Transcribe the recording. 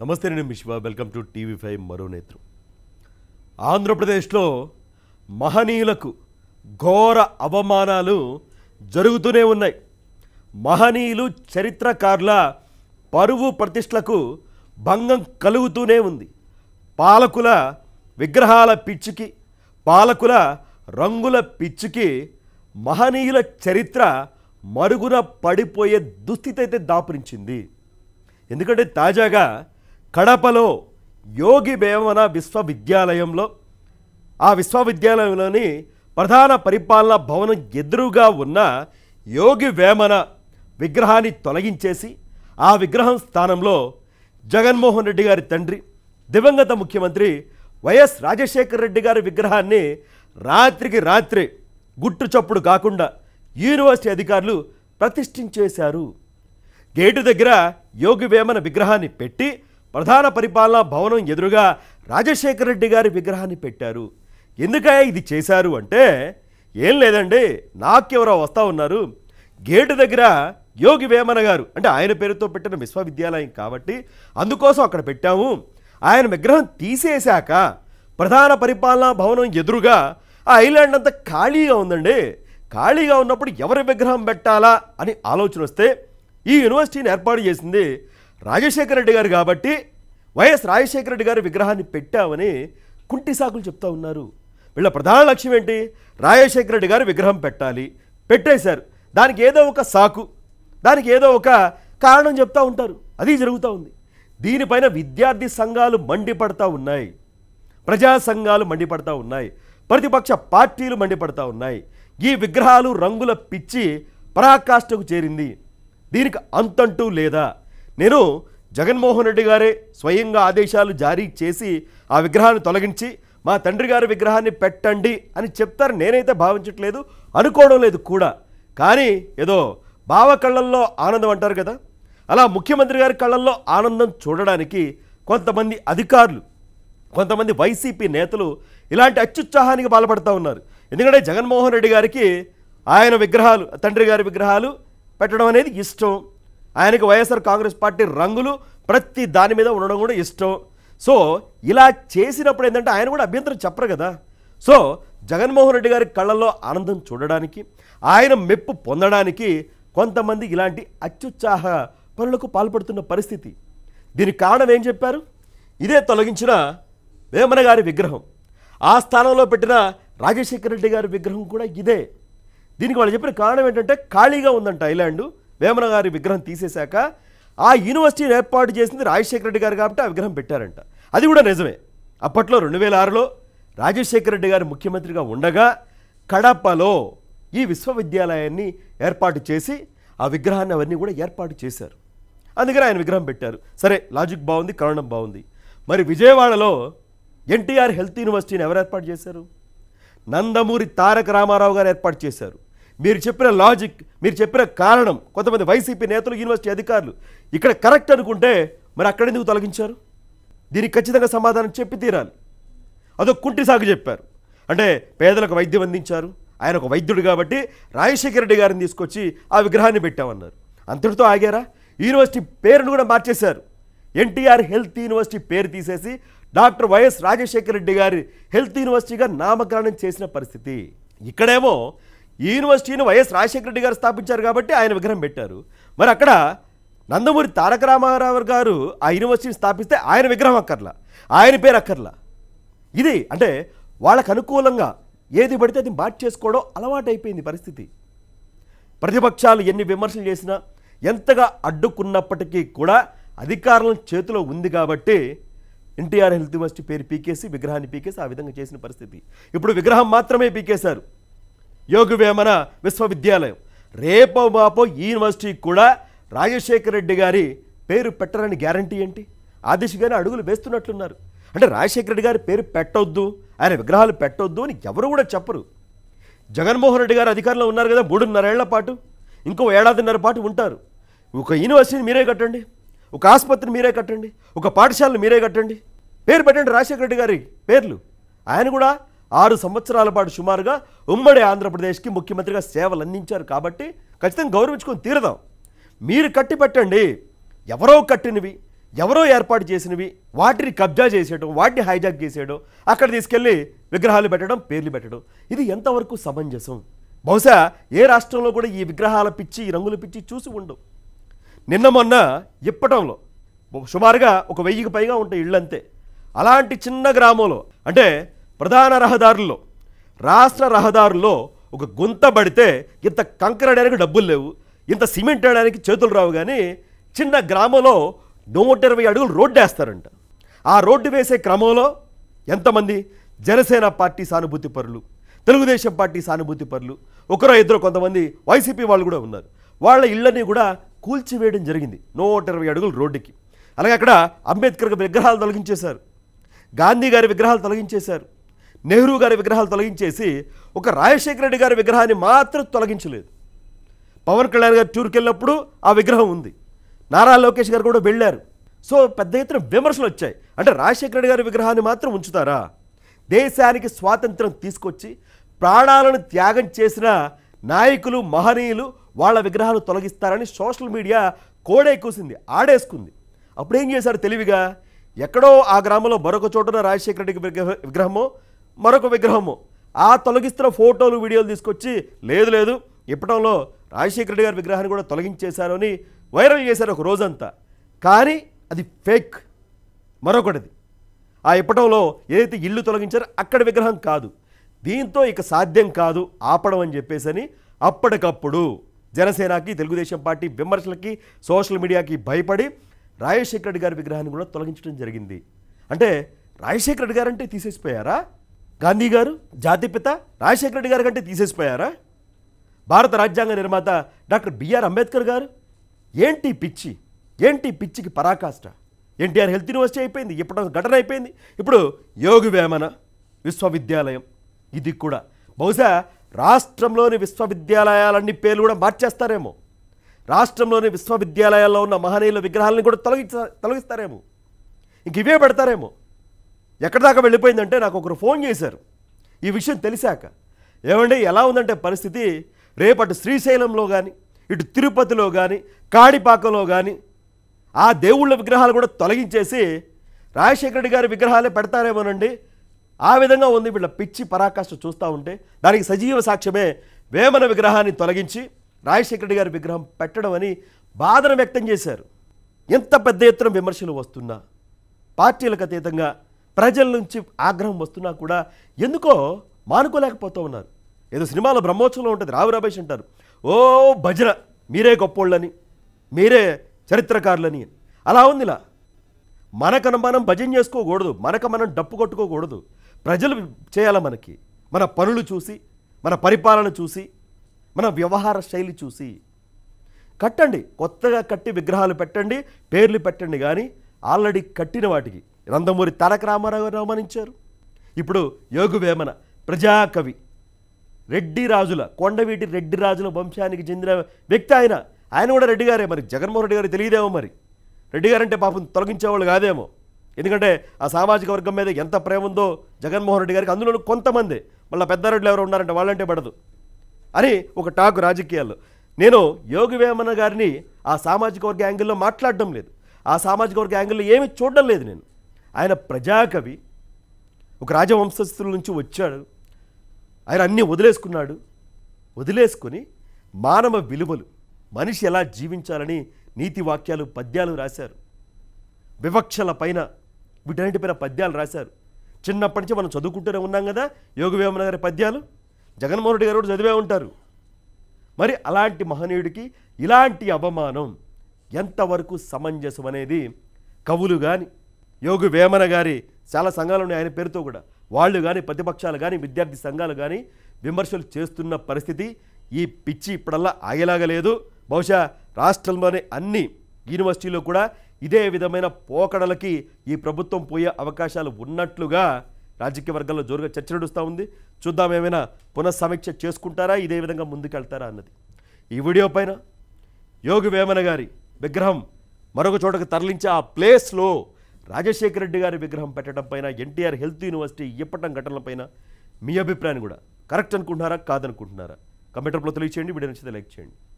నమస్తే నేను Mishwa welcome to TV five మరో నేత్రం ఆంధ్రప్రదేశ్లో మహనీయులకు ఘోర అవమానాలు జరుగుతూనే ఉన్నాయి మహనీయులు చరిత్రకారుల పరువు ప్రతిష్టలకు భంగం కలుగుతూనే ఉంది పాలకుల విగ్రహాల పిచ్చికి పాలకుల రంగుల పిచ్చికి మహనీయుల చరిత్ర మరుగున పడిపోయే దుస్థితి అయితే దాపురించింది ఎందుకంటే తాజాగా కడపలో యోగి వేమన విశ్వవిద్యాలయంలో ఆ విశ్వవిద్యాలయంలోని ప్రధాన పరిపాలనా భవనం ఎదురుగా ఉన్న యోగి వేమన విగ్రహాన్ని తొలగించేసి ఆ విగ్రహం స్థానంలో జగన్మోహన్ రెడ్డి గారి తండ్రి దివంగత ముఖ్యమంత్రి వైఎస్ రాజశేఖర రెడ్డి గారి విగ్రహాన్ని రాత్రికి రాత్రే గుట్టు చప్పుడు కాకుండా యూనివర్సిటీ అధికారులు ప్రతిష్ఠించేశారు గేటు దగ్గర యోగి వేమన విగ్రహాన్ని పెట్టి ప్రధాన పరిపాలనా భవనం ఎదురుగా రాజశేఖర రెడ్డి గారి విగ్రహాన్ని పెట్టారు ఎందుకయ్యా ఇది చేశారు అంటే ఏం లేదండి నాకెవరో వస్తూ ఉన్నారు గేటు దగ్గర యోగి వేమన గారు అంటే ఆయన పేరుతో పెట్టిన విశ్వవిద్యాలయం కాబట్టి అందుకోసం అక్కడ పెట్టాము ఆయన విగ్రహం తీసేశాక ప్రధాన పరిపాలనా భవనం ఎదురుగా ఆ ఐలాండ్ అంతా ఖాళీగా ఉందండి ఖాళీగా ఉన్నప్పుడు ఎవరి విగ్రహం పెట్టాలా అని ఆలోచన వస్తే ఈ యూనివర్సిటీని ఏర్పాటు చేసింది రాజశేఖర రెడ్డి గారు కాబట్టి వైఎస్ రాజశేఖర రెడ్డి గారి విగ్రహాన్ని పెట్టామని కుంటి సాకులు చెప్తా ఉన్నారు వీళ్ళ ప్రధాన లక్ష్యం ఏంటి రాజశేఖర రెడ్డి గారి విగ్రహం పెట్టాలి పెట్టేశారు దానికి ఏదో ఒక సాకు దానికి ఏదో ఒక కారణం చెప్తా ఉంటారు అది జరుగుతూ ఉంది దీనిపైన విద్యార్థి సంఘాలు మండిపడతా ఉన్నాయి ప్రజా సంఘాలు మండిపడతా ఉన్నాయి ప్రతిపక్ష పార్టీలు మండిపడతా ఉన్నాయి ఈ విగ్రహాలు రంగుల పిచ్చి పరాకాష్ఠకు చేరింది దీనికి అంతంటూ లేదా నేను జగన్మోహన్ రెడ్డి గారే స్వయంగా ఆదేశాలు జారీ చేసి ఆ విగ్రహాన్ని తొలగించి మా తండ్రి గారి విగ్రహాన్ని పెట్టండి అని చెప్తారు నేనైతే భావించట్లేదు అనుకోవడం లేదు కూడా కానీ ఏదో బావ కళ్ళల్లో ఆనందం అంటారు కదా అలా ముఖ్యమంత్రి గారి కళ్ళల్లో ఆనందం చూడడానికి కొంతమంది అధికారులు కొంతమంది వైసీపీ నేతలు ఇలాంటి అత్యుత్సాహానికి పాల్పడుతూ ఉన్నారు ఎందుకంటే జగన్మోహన్ రెడ్డి గారికి ఆయన విగ్రహాలు తండ్రి గారి విగ్రహాలు పెట్టడం అనేది ఇష్టం ఆయనకు వైఎస్ఆర్ కాంగ్రెస్ పార్టీ రంగులు ప్రతి దాని మీద ఉండడం కూడా ఇష్టం సో ఇలా చేసినప్పుడు ఏంటంటే ఆయన కూడా అభ్యంతరం చెప్పరు కదా సో జగన్మోహన్ రెడ్డి గారి కళ్ళల్లో ఆనందం చూడడానికి ఆయన మెప్పు పొందడానికి కొంతమంది ఇలాంటి అత్యుత్సాహ పనులకు పాల్పడుతున్న పరిస్థితి దీనికి కారణం ఏం చెప్పారు ఇదే తొలగించిన వేమన గారి విగ్రహం ఆ స్థానంలో పెట్టిన రాజశేఖర రెడ్డి గారి విగ్రహం కూడా ఇదే దీనికి వాళ్ళు చెప్పిన కారణం ఏంటంటే ఖాళీగా ఉందంట ఐలాండ్ వేమన గారి విగ్రహం తీసేశాక ఆ యూనివర్సిటీని ఏర్పాటు చేసింది రాజశేఖర రెడ్డి గారు కాబట్టి ఆ విగ్రహం పెట్టారంట అది కూడా నిజమే అప్పట్లో రెండు వేల ఆరులో రాజశేఖర రెడ్డి గారు ముఖ్యమంత్రిగా ఉండగా కడపలో ఈ విశ్వవిద్యాలయాన్ని ఏర్పాటు చేసి ఆ విగ్రహాన్ని అవన్నీ కూడా ఏర్పాటు చేశారు అందుకని ఆయన విగ్రహం పెట్టారు సరే లాజిక్ బాగుంది కారణం బాగుంది మరి విజయవాడలో ఎన్టీఆర్ హెల్త్ యూనివర్సిటీని ఎవరు ఏర్పాటు చేశారు నందమూరి తారక రామారావు గారు ఏర్పాటు చేశారు మీరు చెప్పిన లాజిక్ మీరు చెప్పిన కారణం కొంతమంది వైసీపీ నేతలు యూనివర్సిటీ అధికారులు ఇక్కడ కరెక్ట్ అనుకుంటే మరి అక్కడ ఎందుకు తొలగించారు దీనికి ఖచ్చితంగా సమాధానం చెప్పి తీరాలి అదొక కుంటి సాగు చెప్పారు అంటే పేదలకు వైద్యం అందించారు ఆయన ఒక వైద్యుడు కాబట్టి రాజశేఖర రెడ్డి గారిని తీసుకొచ్చి ఆ విగ్రహాన్ని పెట్టామన్నారు అంతటితో ఆగారా యూనివర్సిటీ పేరును కూడా మార్చేశారు ఎన్టీఆర్ హెల్త్ యూనివర్సిటీ పేరు తీసేసి డాక్టర్ వైఎస్ రాజశేఖర రెడ్డి గారి హెల్త్ యూనివర్సిటీగా నామకరణం చేసిన పరిస్థితి ఇక్కడేమో ఈ యూనివర్సిటీని వైఎస్ రాజశేఖర రెడ్డి గారు స్థాపించారు కాబట్టి ఆయన విగ్రహం పెట్టారు మరి అక్కడ నందమూరి తారక రామారావు గారు ఆ యూనివర్సిటీని స్థాపిస్తే ఆయన విగ్రహం అక్కర్లా ఆయన పేరు అక్కర్లా ఇది అంటే వాళ్ళకు అనుకూలంగా ఏది పడితే అది మార్చేసుకోవడం అలవాటైపోయింది పరిస్థితి ప్రతిపక్షాలు ఎన్ని విమర్శలు చేసినా ఎంతగా అడ్డుకున్నప్పటికీ కూడా అధికారం చేతిలో ఉంది కాబట్టి ఎన్టీఆర్ హెల్త్ యూనివర్సిటీ పేరు పీకేసి విగ్రహాన్ని పీకేసి ఆ విధంగా చేసిన పరిస్థితి ఇప్పుడు విగ్రహం మాత్రమే పీకేశారు యోగి వేమన విశ్వవిద్యాలయం రేపో మాపో ఈ యూనివర్సిటీ కూడా రాజశేఖర రెడ్డి గారి పేరు పెట్టరని గ్యారంటీ ఏంటి ఆ దిశగానే అడుగులు వేస్తున్నట్లున్నారు అంటే రాజశేఖర రెడ్డి గారి పేరు పెట్టొద్దు ఆయన విగ్రహాలు పెట్టొద్దు అని ఎవరు కూడా చెప్పరు జగన్మోహన్ రెడ్డి గారు అధికారంలో ఉన్నారు కదా మూడున్నరేళ్ల పాటు ఇంకో ఏడాదిన్నర పాటు ఉంటారు ఒక యూనివర్సిటీని మీరే కట్టండి ఒక ఆసుపత్రిని మీరే కట్టండి ఒక పాఠశాలను మీరే కట్టండి పేరు పెట్టండి రాజశేఖర రెడ్డి గారి పేర్లు ఆయన కూడా ఆరు సంవత్సరాల పాటు సుమారుగా ఉమ్మడి ఆంధ్రప్రదేశ్కి ముఖ్యమంత్రిగా సేవలు అందించారు కాబట్టి ఖచ్చితంగా గౌరవించుకొని తీరదాం మీరు కట్టి పెట్టండి ఎవరో కట్టినవి ఎవరో ఏర్పాటు చేసినవి వాటిని కబ్జా చేసేయడం వాటిని హైజాక్ చేసేయడం అక్కడ తీసుకెళ్ళి విగ్రహాలు పెట్టడం పేర్లు పెట్టడం ఇది ఎంతవరకు సమంజసం బహుశా ఏ రాష్ట్రంలో కూడా ఈ విగ్రహాల పిచ్చి ఈ రంగుల పిచ్చి చూసి ఉండవు నిన్న మొన్న ఇప్పటంలో సుమారుగా ఒక వెయ్యికి పైగా ఉంటాయి ఇళ్ళంతే అలాంటి చిన్న గ్రామంలో అంటే ప్రధాన రహదారుల్లో రాష్ట్ర రహదారుల్లో ఒక గుంత పడితే ఇంత కంకర వేయడానికి డబ్బులు లేవు ఇంత సిమెంట్ వేయడానికి చేతులు రావు కానీ చిన్న గ్రామంలో నూట ఇరవై అడుగులు రోడ్డు వేస్తారంట ఆ రోడ్డు వేసే క్రమంలో ఎంతమంది జనసేన పార్టీ సానుభూతి పరులు తెలుగుదేశం పార్టీ సానుభూతి పరులు ఒకరో ఇద్దరు కొంతమంది వైసీపీ వాళ్ళు కూడా ఉన్నారు వాళ్ళ ఇళ్ళని కూడా కూల్చివేయడం జరిగింది నూట ఇరవై అడుగులు రోడ్డుకి అలాగే అక్కడ అంబేద్కర్ విగ్రహాలు తొలగించేశారు గాంధీ గారి విగ్రహాలు తొలగించేశారు నెహ్రూ గారి విగ్రహాలు తొలగించేసి ఒక రాజశేఖర రెడ్డి గారి విగ్రహాన్ని మాత్రం తొలగించలేదు పవన్ కళ్యాణ్ గారు టూర్కి వెళ్ళినప్పుడు ఆ విగ్రహం ఉంది నారా లోకేష్ గారు కూడా వెళ్ళారు సో పెద్ద ఎత్తున విమర్శలు వచ్చాయి అంటే రాజశేఖర రెడ్డి గారి విగ్రహాన్ని మాత్రం ఉంచుతారా దేశానికి స్వాతంత్రం తీసుకొచ్చి ప్రాణాలను త్యాగం చేసిన నాయకులు మహనీయులు వాళ్ళ విగ్రహాలు తొలగిస్తారని సోషల్ మీడియా కోడే కూసింది ఆడేసుకుంది అప్పుడేం చేశారు తెలివిగా ఎక్కడో ఆ గ్రామంలో మరొక చోటున రాజశేఖర రెడ్డి విగ్రహ విగ్రహమో మరొక విగ్రహమో ఆ తొలగిస్తున్న ఫోటోలు వీడియోలు తీసుకొచ్చి లేదు లేదు ఇప్పటంలో రాజశేఖర రెడ్డి గారి విగ్రహాన్ని కూడా తొలగించేశారు అని వైరల్ చేశారు ఒక రోజంతా కానీ అది ఫేక్ మరొకటిది ఆ ఇప్పటంలో ఏదైతే ఇల్లు తొలగించారో అక్కడ విగ్రహం కాదు దీంతో ఇక సాధ్యం కాదు ఆపడం అని చెప్పేసని అప్పటికప్పుడు జనసేనకి తెలుగుదేశం పార్టీ విమర్శలకి సోషల్ మీడియాకి భయపడి రాజశేఖర రెడ్డి గారి విగ్రహాన్ని కూడా తొలగించడం జరిగింది అంటే రాజశేఖర రెడ్డి గారు అంటే తీసేసిపోయారా గాంధీ గారు జాతిపిత రాజశేఖర రెడ్డి గారి కంటే తీసేసిపోయారా భారత రాజ్యాంగ నిర్మాత డాక్టర్ బిఆర్ అంబేద్కర్ గారు ఏంటి పిచ్చి ఏంటి పిచ్చికి పరాకాష్ట ఎన్టీఆర్ హెల్త్ యూనివర్సిటీ అయిపోయింది ఇప్పుడు ఘటన అయిపోయింది ఇప్పుడు యోగి వేమన విశ్వవిద్యాలయం ఇది కూడా బహుశా రాష్ట్రంలోని విశ్వవిద్యాలయాలన్నీ పేర్లు కూడా మార్చేస్తారేమో రాష్ట్రంలోని విశ్వవిద్యాలయాల్లో ఉన్న మహనీయుల విగ్రహాలను కూడా తొలగించ తొలగిస్తారేమో ఇంక ఇవే పెడతారేమో ఎక్కడి దాకా వెళ్ళిపోయిందంటే నాకు ఒకరు ఫోన్ చేశారు ఈ విషయం తెలిసాక ఏమండి ఎలా ఉందంటే పరిస్థితి రేపటి శ్రీశైలంలో కానీ ఇటు తిరుపతిలో కానీ కాణిపాకంలో కానీ ఆ దేవుళ్ళ విగ్రహాలు కూడా తొలగించేసి రాజశేఖర రెడ్డి గారి విగ్రహాలే పెడతారేమోనండి ఆ విధంగా ఉంది వీళ్ళ పిచ్చి పరాకాష్ట చూస్తూ ఉంటే దానికి సజీవ సాక్ష్యమే వేమన విగ్రహాన్ని తొలగించి రాజశేఖర రెడ్డి గారి విగ్రహం పెట్టడం అని బాధను వ్యక్తం చేశారు ఎంత పెద్ద ఎత్తున విమర్శలు వస్తున్నా పార్టీలకు అతీతంగా ప్రజల నుంచి ఆగ్రహం వస్తున్నా కూడా ఎందుకో మానుకోలేకపోతూ ఉన్నారు ఏదో సినిమాలో బ్రహ్మోత్సవంలో ఉంటుంది రావు రమేష్ అంటారు ఓ భజన మీరే గొప్పోళ్ళని మీరే చరిత్రకారులని అని. అలా ఉంది ఇలా మనకను మనం భజన చేసుకోకూడదు మనకు మనం డప్పు కొట్టుకోకూడదు ప్రజలు చేయాల మనకి మన పనులు చూసి మన పరిపాలన చూసి మన వ్యవహార శైలి చూసి కట్టండి కొత్తగా కట్టి విగ్రహాలు పెట్టండి పేర్లు పెట్టండి కానీ ఆల్రెడీ కట్టిన వాటికి నందమూరి తారక రామారావు గారు అవమానించారు ఇప్పుడు యోగు వేమన ప్రజాకవి రెడ్డి రాజుల కొండవీటి రెడ్డి రాజుల వంశానికి చెందిన వ్యక్తి ఆయన ఆయన కూడా రెడ్డి గారే మరి జగన్మోహన్ రెడ్డి గారు తెలియదేమో మరి రెడ్డి గారంటే పాపం తొలగించేవాళ్ళు కాదేమో ఎందుకంటే ఆ సామాజిక వర్గం మీద ఎంత ప్రేమ ఉందో జగన్మోహన్ రెడ్డి గారికి అందులో కొంతమంది మళ్ళీ పెద్దారెడ్లు ఎవరు ఉన్నారంటే వాళ్ళంటే పడదు అని ఒక టాక్ రాజకీయాల్లో నేను యోగి వేమన గారిని ఆ సామాజిక వర్గ యాంగిల్లో మాట్లాడడం లేదు ఆ సామాజిక వర్గ యాంగిల్లో ఏమీ చూడడం లేదు నేను ఆయన ప్రజాకవి ఒక రాజవంశస్థుల నుంచి వచ్చాడు ఆయన అన్నీ వదిలేసుకున్నాడు వదిలేసుకొని మానవ విలువలు మనిషి ఎలా జీవించాలని నీతి వాక్యాలు పద్యాలు రాశారు వివక్షల పైన వీటన్నిటిపైన పద్యాలు రాశారు చిన్నప్పటి నుంచి మనం చదువుకుంటూనే ఉన్నాం కదా యోగి వేమన గారి పద్యాలు జగన్మోహన్ రెడ్డి గారు కూడా చదివే ఉంటారు మరి అలాంటి మహనీయుడికి ఇలాంటి అవమానం ఎంతవరకు సమంజసం అనేది కవులు కానీ యోగి వేమన గారి చాలా సంఘాలు ఉన్నాయి ఆయన పేరుతో కూడా వాళ్ళు కానీ ప్రతిపక్షాలు కానీ విద్యార్థి సంఘాలు కానీ విమర్శలు చేస్తున్న పరిస్థితి ఈ పిచ్చి ఇప్పుడల్లా ఆగేలాగా లేదు బహుశా రాష్ట్రంలోని అన్ని యూనివర్సిటీలో కూడా ఇదే విధమైన పోకడలకి ఈ ప్రభుత్వం పోయే అవకాశాలు ఉన్నట్లుగా రాజకీయ వర్గాల్లో జోరుగా చర్చ నడుస్తూ ఉంది చూద్దాం ఏమైనా పునఃసమీక్ష చేసుకుంటారా ఇదే విధంగా ముందుకెళ్తారా అన్నది ఈ వీడియో పైన యోగి వేమన గారి విగ్రహం మరొక చోటకు తరలించి ఆ ప్లేస్లో రాజశేఖర రెడ్డి గారి విగ్రహం పెట్టడం పైన ఎన్టీఆర్ హెల్త్ యూనివర్సిటీ ఇప్పటం ఘటనలపైన మీ అభిప్రాయం కూడా కరెక్ట్ అనుకుంటున్నారా కాదనుకుంటున్నారా కమెంటర్లో తెలియచేయండి వీడియో నచ్చితే లైక్ చేయండి